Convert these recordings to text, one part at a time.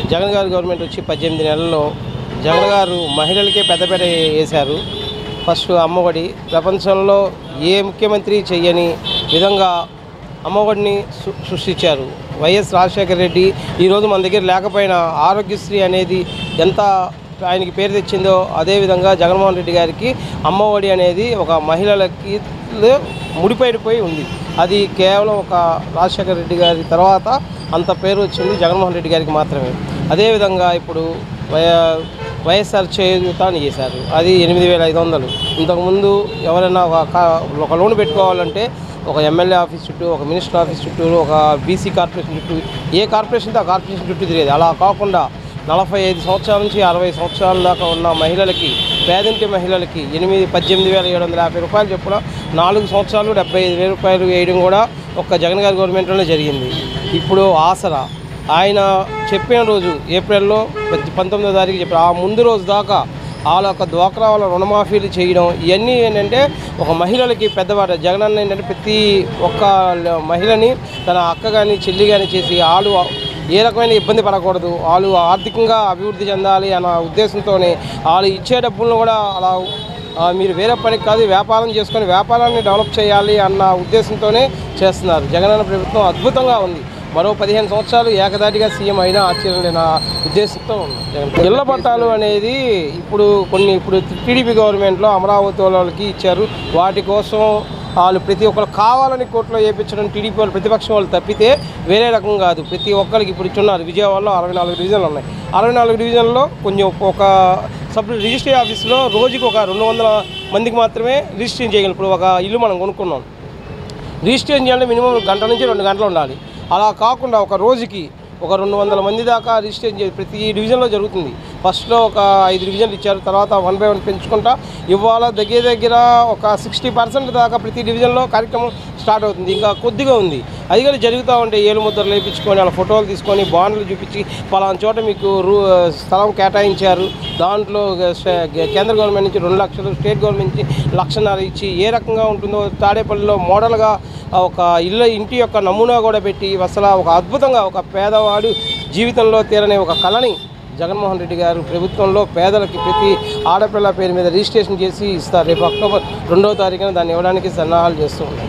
జగన్ గారి గవర్నమెంట్ వచ్చి పద్దెనిమిది నెలల్లో జగన్ గారు మహిళలకే పెద్దపేట వేశారు ఫస్ట్ అమ్మఒడి ప్రపంచంలో ఏ ముఖ్యమంత్రి చెయ్యని విధంగా అమ్మఒడిని సృ- సృష్టించారు వైఎస్ రాజశేఖర రెడ్డి ఈరోజు మన దగ్గర లేకపోయినా ఆరోగ్యశ్రీ అనేది ఎంత ఆయనకి పేరు తెచ్చిందో అదేవిధంగా జగన్మోహన్ రెడ్డి గారికి అమ్మఒడి అనేది ఒక మహిళలకి లో ముడిపడిపోయి ఉంది అది కేవలం ఒక రాజశేఖర రెడ్డి గారి తర్వాత అంత పేరు వచ్చింది జగన్మోహన్ రెడ్డి గారికి మాత్రమే అదేవిధంగా ఇప్పుడు వై వైఎస్ఆర్ చేయూత అని చేశారు అది ఎనిమిది వేల ఐదు వందలు ఇంతకుముందు ఎవరైనా ఒక కా- ఒక లోన్ పెట్టుకోవాలంటే ఒక ఎమ్మెల్యే ఆఫీస్ చుట్టూ ఒక మినిస్టర్ ఆఫీస్ చుట్టూ ఒక బీసీ కార్పొరేషన్ చుట్టూ ఏ కార్పొరేషన్తో ఆ కార్పొరేషన్ చుట్టూ తిరిగేది అలా కాకుండా నలభై ఐదు సంవత్సరాల నుంచి అరవై సంవత్సరాల దాకా ఉన్న మహిళలకి పేదింటి మహిళలకి ఎనిమిది పద్దెనిమిది వేల ఏడు వందల యాభై రూపాయలు చొప్పున నాలుగు సంవత్సరాలు డెబ్బై ఐదు వేల రూపాయలు వేయడం కూడా ఒక్క జగన్ గారి గవర్నమెంట్లోనే జరిగింది ఇప్పుడు ఆసరా ఆయన చెప్పిన రోజు ఏప్రిల్లో పద్- పంతొమ్మిదో తారీఖు చెప్పారు ఆ ముందు రోజు దాకా వాళ్ళ యొక్క డ్వాక్రా వాళ్ళ రుణమాఫీలు చేయడం ఇవన్నీ ఏంటంటే ఒక మహిళలకి పెద్దవాడు జగనన్న ఏంటంటే ప్రతి ఒక్క ల- మహిళని తన అక్క కానీ చెల్లి కానీ చేసి వాళ్ళు ఏ రకమైన ఇబ్బంది పడకూడదు వాళ్ళు ఆర్థికంగా అభివృద్ధి చెందాలి అన్న ఉద్దేశంతోనే వాళ్ళు ఇచ్చే డబ్బులను కూడా అలా ఆ, మీరు వేరే పనికి కాదు వ్యాపారం చేసుకొని వ్యాపారాన్ని డెవలప్ చేయాలి అన్న ఉద్దేశంతోనే చేస్తున్నారు జగనన్న ప్రభుత్వం అద్భుతంగా ఉంది మరో పదిహేను సంవత్సరాలు ఏకదాటిగా సీఎం అయినా ఆశ్చర్యం లేని ఆ ఉద్దేశంతో ఉంది జగన్. ఇళ్ల పట్టాలు అనేది ఇప్పుడు కొన్ని ఇప్పుడు టీడీపీ గవర్నమెంట్లో అమరావతి వాళ్ళకి ఇచ్చారు వాటి కోసం వాళ్ళు ప్రతి ఒక్కరు కావాలని కోర్టులో వేయించడం టీడీపీ వాళ్ళు ప్రతిపక్షం వాళ్ళు తప్పితే వేరే రకం కాదు ప్రతి ఒక్కరికి ఇప్పుడు ఇచ్చున్నారు విజయవాడలో అరవై నాలుగు డివిజన్లు ఉన్నాయి అరవై నాలుగు డివిజన్లో కొంచెం ఒక సబ్ రిజిస్ట్రీ ఆఫీస్లో రోజుకి ఒక రెండు వందల మందికి మాత్రమే రిజిస్ట్రేషన్ చేయగలం ఇప్పుడు ఒక ఇల్లు మనం కొనుక్కున్నాం రిజిస్ట్రేషన్ చేయాలంటే మినిమం గంట నుంచి రెండు గంటలు ఉండాలి అలా కాకుండా ఒక రోజుకి ఒక రెండు వందల మంది దాకా రిజిస్ట్రేషన్ చేసి ప్రతి డివిజన్లో జరుగుతుంది ఫస్ట్లో ఒక ఐదు డివిజన్లు ఇచ్చారు తర్వాత వన్ బై వన్ పెంచుకుంటా ఇవాళ దగ్గర దగ్గర ఒక సిక్స్టీ పర్సెంట్ దాకా ప్రతి డివిజన్లో కార్యక్రమం స్టార్ట్ అవుతుంది ఇంకా కొద్దిగా ఉంది అది కూడా జరుగుతూ ఉంటే ఏలు ముద్రలు వేయించుకొని వాళ్ళ ఫోటోలు తీసుకొని బాండ్లు చూపించి పలానా చోట మీకు రూ స్థలం కేటాయించారు దాంట్లో స- కేంద్ర గవర్నమెంట్ నుంచి రెండు లక్షలు స్టేట్ గవర్నమెంట్ నుంచి లక్షన్నర ఇచ్చి ఏ రకంగా ఉంటుందో తాడేపల్లిలో మోడల్గా ఒక ఇల్లు ఇంటి యొక్క నమూనా కూడా పెట్టి అసలు ఒక అద్భుతంగా ఒక పేదవాడు జీవితంలో తీరని ఒక కళని జగన్మోహన్ రెడ్డి గారు ప్రభుత్వంలో పేదలకి ప్రతి ఆడపిల్ల పేరు మీద రిజిస్ట్రేషన్ చేసి ఇస్తారు రేపు అక్టోబర్ రెండవ తారీఖున దాన్ని ఇవ్వడానికి సన్నాహాలు చేస్తూ ఉన్నారు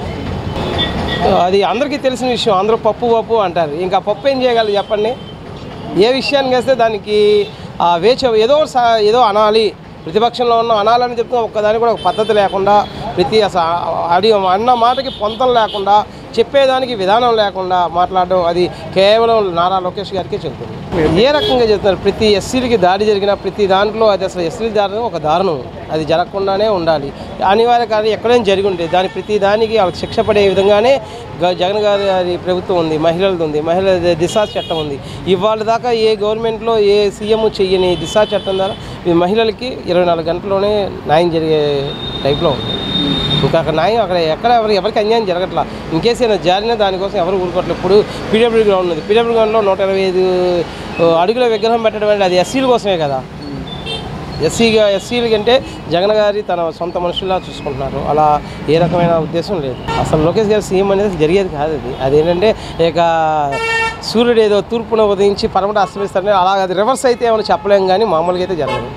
అది అందరికీ తెలిసిన విషయం అందరూ పప్పు పప్పు అంటారు ఇంకా పప్పు ఏం చేయగలరు చెప్పండి ఏ విషయానికి వేస్తే దానికి ఆ వేచ ఏదో సా- ఏదో అనాలి ప్రతిపక్షంలో ఉన్న అనాలని చెప్తున్నా ఒక్కదానికి కూడా ఒక పద్ధతి లేకుండా ప్రతి అసలు అడి అన్న మాటకి పొంతం లేకుండా చెప్పేదానికి విధానం లేకుండా మాట్లాడడం అది కేవలం నారా లోకేష్ గారికే చెబుతుంది ఏ రకంగా చెప్తున్నారు ప్రతి ఎస్సీలకి దాడి జరిగిన ప్రతి దాంట్లో అది అసలు ఎస్సీల దారుణం ఒక దారుణం అది జరగకుండానే ఉండాలి అనివార్య కానీ ఎక్కడైనా జరిగి ఉంటుంది దాని ప్రతి దానికి వాళ్ళకి శిక్ష పడే విధంగానే గ- జగన్ గారి ప్రభుత్వం ఉంది మహిళలది ఉంది మహిళల దిశా చట్టం ఉంది ఇవాళ దాకా ఏ గవర్నమెంట్లో ఏ సీఎం చెయ్యని దిశా చట్టం ద్వారా ఈ మహిళలకి ఇరవై నాలుగు గంటల్లోనే న్యాయం జరిగే టైప్లో ఉంది ఇంకా అక్కడ న్యాయం అక్కడ ఎక్కడ ఎవరు ఎవరికి అన్యాయం జరగట్లా ఇన్ కేసు ఏమైనా జారినా దానికోసం ఎవరు ఊరుకోవట్లేదు ఇప్పుడు పీడబ్ల్యూ గ్రౌండ్ ఉంది పీడబ్ల్యూ గ్రౌండ్లో నూట ఇరవై ఐదు అడుగుల విగ్రహం పెట్టడం అంటే అది ఎస్సీల కోసమే కదా ఎస్సీగా ఎస్సీల కంటే జగన్ గారి తన సొంత మనుషుల్లా చూసుకుంటున్నారు అలా ఏ రకమైన ఉద్దేశం లేదు అసలు లోకేష్ గారి సీఎం అనేది జరిగేది కాదు అది అదేంటంటే ఇక సూర్యుడు ఏదో తూర్పున ఉదయించి పరమట అస్తమిస్తారని అలా అది రివర్స్ అయితే ఏమైనా చెప్పలేం కానీ మామూలుగా అయితే జరగదు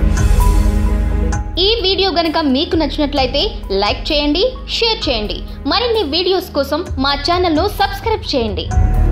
ఈ వీడియో గనక మీకు నచ్చినట్లయితే లైక్ చేయండి షేర్ చేయండి మరిన్ని వీడియోస్ కోసం మా ఛానల్ను సబ్స్క్రైబ్ చేయండి